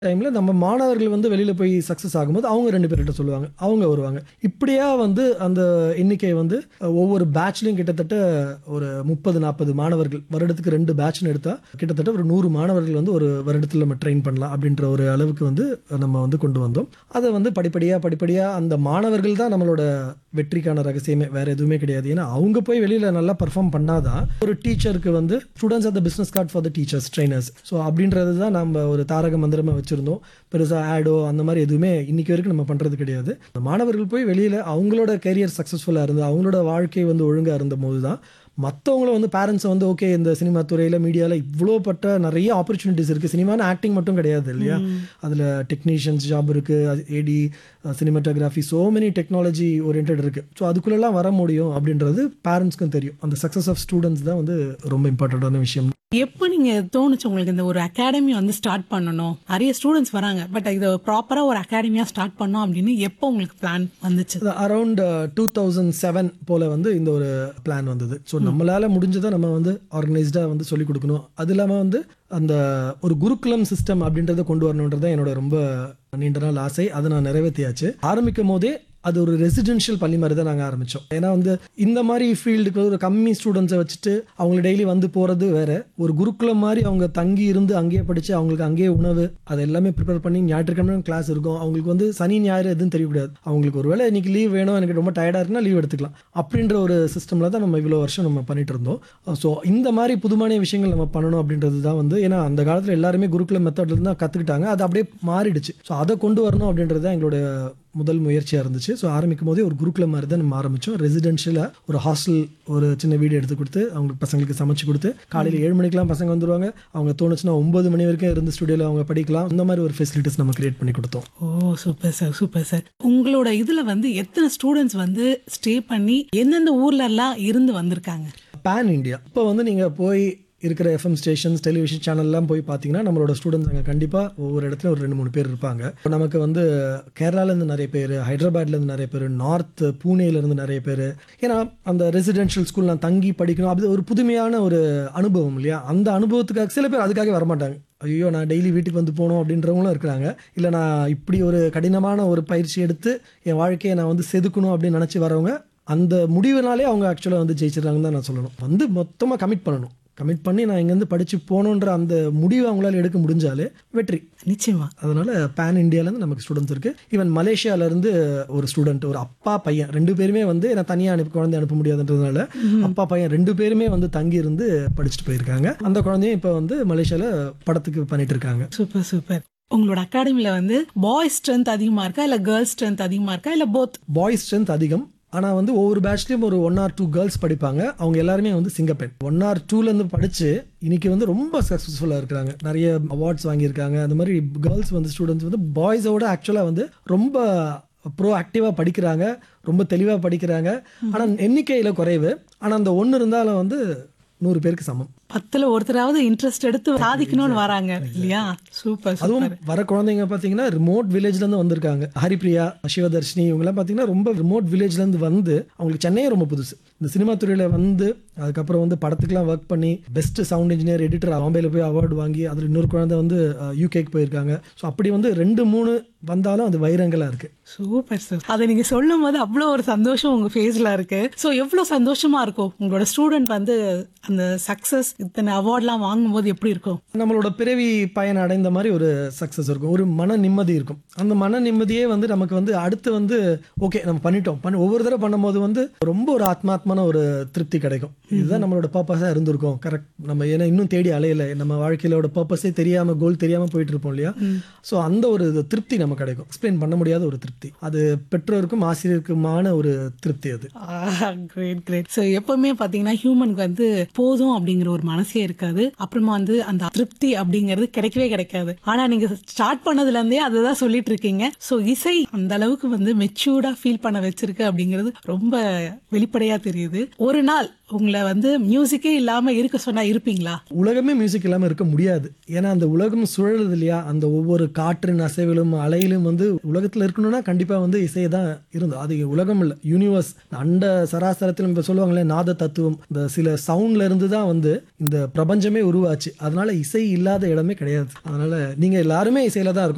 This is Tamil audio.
டைம்ல நம்ம மாணவர்கள் வந்து வெளியில போய் சக்ஸஸ் ஆகும்போது அவங்க ரெண்டு பேர்கிட்ட சொல்லுவாங்க அவங்க வருவாங்க இப்படியா வந்து அந்த எண்ணிக்கை வந்து அஹ், ஒவ்வொரு பேட்ச்லையும் கிட்டத்தட்ட ஒரு முப்பது நாற்பது மாணவர்கள் வருடத்துக்கு ரெண்டு பேட்ச்னு எடுத்தா கிட்டத்தட்ட ஒரு நூறு மாணவர்கள் வந்து ஒரு வருடத்தில் நம்ம ட்ரெயின் பண்ணலாம் அப்படின்ற ஒரு அளவுக்கு வந்து நம்ம வந்து கொண்டு வந்தோம் அதை வந்து படிப்படியா படிப்படியா அந்த மாணவர்கள் தான் நம்மளோட வெற்றிக்கான ரகசியமே வேற எதுவுமே கிடையாது ஏன்னா அவங்க போய் வெளியில நல்லா பர்ஃபார்ம் பண்ணாதான் ஒரு டீச்சருக்கு வந்து students are the business card for the teachers trainers so அப்படின்றது தான் நம்ம ஒரு தாரக மந்திரமா வச்சிருந்தோம் பெருசாக ஆடோ அந்த மாதிரி எதுவுமே இன்னைக்கு வரைக்கும் நம்ம பண்றது கிடையாது அந்த மாணவர்கள் போய் வெளியில அவங்களோட கெரியர் சக்ஸஸ்ஃபுல்லாக இருந்து அவங்களோட வாழ்க்கை வந்து ஒழுங்கா இருந்த போது தான் மற்றவங்களும் வந்து பேரண்ட்ஸ் வந்து ஓகே இந்த சினிமா துறையில் மீடியாவில் இவ்வளோ பட்ட நிறைய ஆப்பர்ச்சுனிட்டிஸ் இருக்குது சினிமான ஆக்டிங் மட்டும் கிடையாது இல்லையா அதில் டெக்னீஷியன்ஸ் ஜாப் இருக்குது ஏடி cinematography so many technology oriented இருக்குது ஸோ அதுக்குள்ளெல்லாம் வர முடியும் அப்படின்றது பேரண்ட்ஸ்க்கும் தெரியும் அந்த சக்ஸஸ் ஆஃப் ஸ்டூடெண்ட்ஸ் தான் வந்து ரொம்ப இம்பார்ட்டண்ட்டான விஷயம் எப்போ நீங்க தோணுச்சு உங்களுக்கு இந்த ஒரு அகாடமி வந்து ஸ்டார்ட் பண்ணணும் நிறைய ஸ்டூடெண்ட்ஸ் வராங்க பட் இதை ப்ராப்பரா ஒரு அகாடமியா ஸ்டார்ட் பண்ணோம் அப்படின்னு எப்போ உங்களுக்கு பிளான் வந்துச்சு அரௌண்ட் டூ தௌசண்ட் செவன் போல் வந்து இந்த ஒரு பிளான் வந்தது ஸோ நம்மளால முடிஞ்சதை நம்ம வந்து ஆர்கனைஸ்டாக வந்து சொல்லிக் கொடுக்கணும் அது இல்லாமல் வந்து அந்த ஒரு குருகுலம் சிஸ்டம் அப்படின்றத கொண்டு வரணுன்றது தான் என்னோட ரொம்ப நீண்ட நாள் ஆசை அதை நான் நிறைவேற்றியாச்சு ஆரம்பிக்கும் போதே அது ஒரு ரெசிடென்ஷியல் பள்ளி மாதிரி தான் நாங்கள் ஆரம்பித்தோம் ஏன்னா வந்து இந்த மாதிரி ஃபீல்டுக்கு ஒரு கம்மி ஸ்டூடெண்ட்ஸை வச்சுட்டு அவங்க டெய்லி வந்து போகிறது வேற ஒரு குருகுலம் மாதிரி அவங்க தங்கி இருந்து அங்கேயே படித்து அவங்களுக்கு அங்கேயே உணவு அது எல்லாமே ப்ரிப்பேர் பண்ணி ஞாயிற்றுக்கிழமை கிளாஸ் இருக்கும் அவங்களுக்கு வந்து சனி ஞாயிறு எதுவும் தெரியக்கூடாது அவங்களுக்கு ஒருவேளை இன்னைக்கு லீவ் வேணும் எனக்கு ரொம்ப டயர்டாக இருக்குன்னா லீவ் எடுத்துக்கலாம் அப்படின்ற ஒரு சிஸ்டமில் தான் நம்ம இவ்வளோ வருஷம் நம்ம பண்ணிட்டு இருந்தோம் ஸோ இந்த மாதிரி புதுமான விஷயங்கள் நம்ம பண்ணணும் அப்படின்றது தான் வந்து ஏன்னா அந்த காலத்தில் எல்லாருமே குருகுலம் மெத்தட்ல இருந்து தான் கற்றுக்கிட்டாங்க அது அப்படியே மாறிடுச்சு ஸோ அதை கொண்டு வரணும் அப்படின்றது தான் எங்களோட முதல் முயற்சியாக இருந்துச்சு ஸோ ஆரம்பிக்கும் போதே ஒரு குருகுலம் மாதிரி தான் நம்ம ஆரம்பித்தோம் ரெசிடென்ஷியலாக ஒரு ஹாஸ்டல் ஒரு சின்ன வீடு எடுத்து கொடுத்து அவங்களுக்கு பசங்களுக்கு சமைச்சு கொடுத்து காலையில் ஏழு மணிக்கெலாம் பசங்க வந்துருவாங்க அவங்க தோணுச்சுன்னா ஒன்பது மணி வரைக்கும் இருந்து ஸ்டுடியோவில் அவங்க படிக்கலாம் இந்த மாதிரி ஒரு ஃபெசிலிட்டிஸ் நம்ம கிரியேட் பண்ணி கொடுத்தோம் oh super sir super sir உங்களோட இதுல வந்து எத்தனை ஸ்டூடெண்ட்ஸ் வந்து ஸ்டே பண்ணி எந்தெந்த ஊர்ல எல்லாம் இருந்து வந்திருக்காங்க பேன் இந்தியா இப்போ வந்து நீங்கள் போய் இருக்கிற எஃப்எம் ஸ்டேஷன்ஸ் டெலிவிஷன் சேனல்லாம் போய் பார்த்தீங்கன்னா நம்மளோட ஸ்டூடெண்ட்ஸ் அங்கே கண்டிப்பாக ஒவ்வொரு இடத்துல ஒரு ரெண்டு மூணு பேர் இருப்பாங்க இப்போ நமக்கு வந்து கேரளாலேருந்து நிறைய பேர் ஹைதராபாத்லேருந்து நிறைய பேர் நார்த் பூனேலேருந்து நிறைய பேர் ஏன்னா அந்த ரெசிடென்ஷியல் ஸ்கூல் நான் தங்கி படிக்கணும் அது ஒரு புதுமையான ஒரு அனுபவம் இல்லையா அந்த அனுபவத்துக்காக சில பேர் அதுக்காக வரமாட்டாங்க ஐயோ நான் டெய்லி வீட்டுக்கு வந்து போகணும் அப்படின்றவங்களும் இருக்கிறாங்க இல்லை நான் இப்படி ஒரு கடினமான ஒரு பயிற்சி எடுத்து என் வாழ்க்கையை நான் வந்து செதுக்கணும் அப்படின்னு நினச்சி வரவங்க அந்த முடிவுனாலே அவங்க ஆக்சுவலாக வந்து ஜெயிச்சிடறாங்கன்னு தான் நான் சொல்லணும் வந்து மொத்தமாக கமிட் பண்ணணும் கமிட் பண்ணி நான் இங்கேருந்து படித்து போகணுன்ற அந்த முடிவை அவங்களால எடுக்க முடிஞ்சாலே வெற்றி நிச்சயமா அதனால பேன் இந்தியாவிலேருந்து நமக்கு ஸ்டூடெண்ட்ஸ் இருக்கு ஈவன் மலேசியாவிலேருந்து ஒரு ஸ்டூடெண்ட் ஒரு அப்பா பையன் ரெண்டு பேருமே வந்து நான் தனியாக அனுப்பி குழந்தை அனுப்ப முடியாதுன்றதுனால அப்பா பையன் ரெண்டு பேருமே வந்து தங்கி இருந்து படிச்சுட்டு போயிருக்காங்க அந்த குழந்தையும் இப்போ வந்து மலேசியாவில் படத்துக்கு பண்ணிட்டு இருக்காங்க சூப்பர் சூப்பர் உங்களோட அகாடமில வந்து பாய்ஸ் ஸ்ட்ரென்த் அதிகமா இருக்கா இல்ல கேர்ள்ஸ் ஸ்ட்ரென்த் அதிகமா இருக்கா இல்ல போத் பாய்ஸ் ஸ்ட்ரென்த் அதிகம் ஆனால் வந்து ஒவ்வொரு பேட்ச்லேயும் ஒரு ஒன் ஆர் டூ கேர்ள்ஸ் படிப்பாங்க அவங்க எல்லாருமே வந்து சிங்கப்பெண் ஒன் ஆர் டூலேருந்து படித்து இன்னைக்கு வந்து ரொம்ப சக்ஸஸ்ஃபுல்லாக இருக்கிறாங்க நிறைய அவார்ட்ஸ் வாங்கியிருக்காங்க அந்த மாதிரி கேர்ள்ஸ் வந்து ஸ்டூடெண்ட்ஸ் வந்து பாய்ஸோட ஆக்சுவலாக வந்து ரொம்ப ப்ரோ ஆக்டிவாக படிக்கிறாங்க ரொம்ப தெளிவாக படிக்கிறாங்க ஆனால் எண்ணிக்கையில் குறைவு ஆனால் அந்த ஒன்று இருந்தாலும் வந்து நூறு பேருக்கு சமம் பத்துல ஒருத்தராவது இன்ட்ரெஸ்ட் எடுத்து சாதிக்கணும்னு வராங்க இல்லையா சூப்பர் அதுவும் சூப்பர் வர குழந்தைங்க பார்த்தீங்கன்னா ரிமோட் வில்லேஜ்ல இருந்து வந்திருக்காங்க ஹரிப்ரியா சிவதர்ஷினி இவங்கெல்லாம் பார்த்தீங்கன்னா ரொம்ப ரிமோட் வில்லேஜ்ல இருந்து வந்து அவங்களுக்கு சென்னையே ரொம்ப புதுசு இந்த சினிமா துறையில வந்து அதுக்கப்புறம் வந்து படத்துக்குலாம் ஒர்க் பண்ணி பெஸ்ட் சவுண்ட் இன்ஜினியர் எடிட்டர் பாம்பேல போய் அவார்டு வாங்கி அதில் இன்னொரு குழந்தை வந்து யூகேக்கு போயிருக்காங்க ஸோ அப்படி வந்து ரெண்டு மூணு வந்தாலும் அது வைரங்களா இருக்கு சூப்பர் சார் அதை நீங்க சொல்லும் போது அவ்வளோ ஒரு சந்தோஷம் உங்க ஃபேஸ்ல இருக்கு ஸோ எவ்வளோ சந்தோஷமா இருக்கும் உங்களோட ஸ்டூடெண்ட் வந்து அந்த சக்சஸ் இத்தனை அவார்ட்லாம் வாங்கும்போது எப்படி இருக்கும் நம்மளோட பிறவி பயன் அடைந்த மாதிரி ஒரு சக்ஸஸ் இருக்கும் ஒரு மன நிம்மதி இருக்கும் அந்த மன நிம்மதியே வந்து நமக்கு வந்து அடுத்து வந்து ஓகே நம்ம பண்ணிட்டோம் பண்ணி ஒவ்வொரு தடவை பண்ணும்போது வந்து ரொம்ப ஒரு ஆத்மாத்மான ஒரு திருப்தி கிடைக்கும் இதுதான் நம்மளோட பர்பஸாக இருந்திருக்கும் கரெக்ட் நம்ம ஏன்னா இன்னும் தேடி அலையல நம்ம வாழ்க்கையிலோட பர்பஸே தெரியாம கோல் தெரியாம போயிட்டு இருப்போம் இல்லையா ஸோ அந்த ஒரு இது திருப்தி நம்ம கிடைக்கும் எக்ஸ்பிளைன் பண்ண முடியாத ஒரு திருப்தி அது பெற்றோருக்கும் ஆசிரியருக்குமான ஒரு திருப்தி அது கிரேட் கிரேட் ஸோ எப்பவுமே பார்த்தீங்கன்னா ஹியூமனுக்கு வந்து போதும் அப்படிங்கிற ஒரு மனசே இருக்காது அப்புறமா வந்து அந்த திருப்தி அப்படிங்கிறது கிடைக்கவே கிடைக்காது ஆனா நீங்க ஸ்டார்ட் பண்ணதுல இருந்தே அதுதான் சொல்லிட்டு இருக்கீங்க ஸோ இசை அந்த அளவுக்கு வந்து மெச்சூர்டா ஃபீல் பண்ண வச்சிருக்கு அப்படிங்கிறது ரொம்ப வெளிப்படையா தெரியுது ஒரு நாள் உங்களை வந்து மியூசிக்கே இல்லாம இருக்க சொன்னா இருப்பீங்களா உலகமே மியூசிக் இல்லாமல் இருக்க முடியாது ஏன்னா அந்த உலகம் சுழலுது இல்லையா அந்த ஒவ்வொரு காற்றின் அசைவிலும் அலையிலும் வந்து உலகத்தில் இருக்கணும்னா கண்டிப்பாக வந்து இசை தான் இருந்தது அது உலகம் இல்லை யூனிவர்ஸ் அண்ட சராசரத்தில் இப்போ சொல்லுவாங்களே நாத தத்துவம் இந்த சில சவுண்ட்ல இருந்து தான் வந்து இந்த பிரபஞ்சமே உருவாச்சு அதனால இசை இல்லாத இடமே கிடையாது அதனால நீங்க எல்லாருமே இசையில தான் இருக்கும்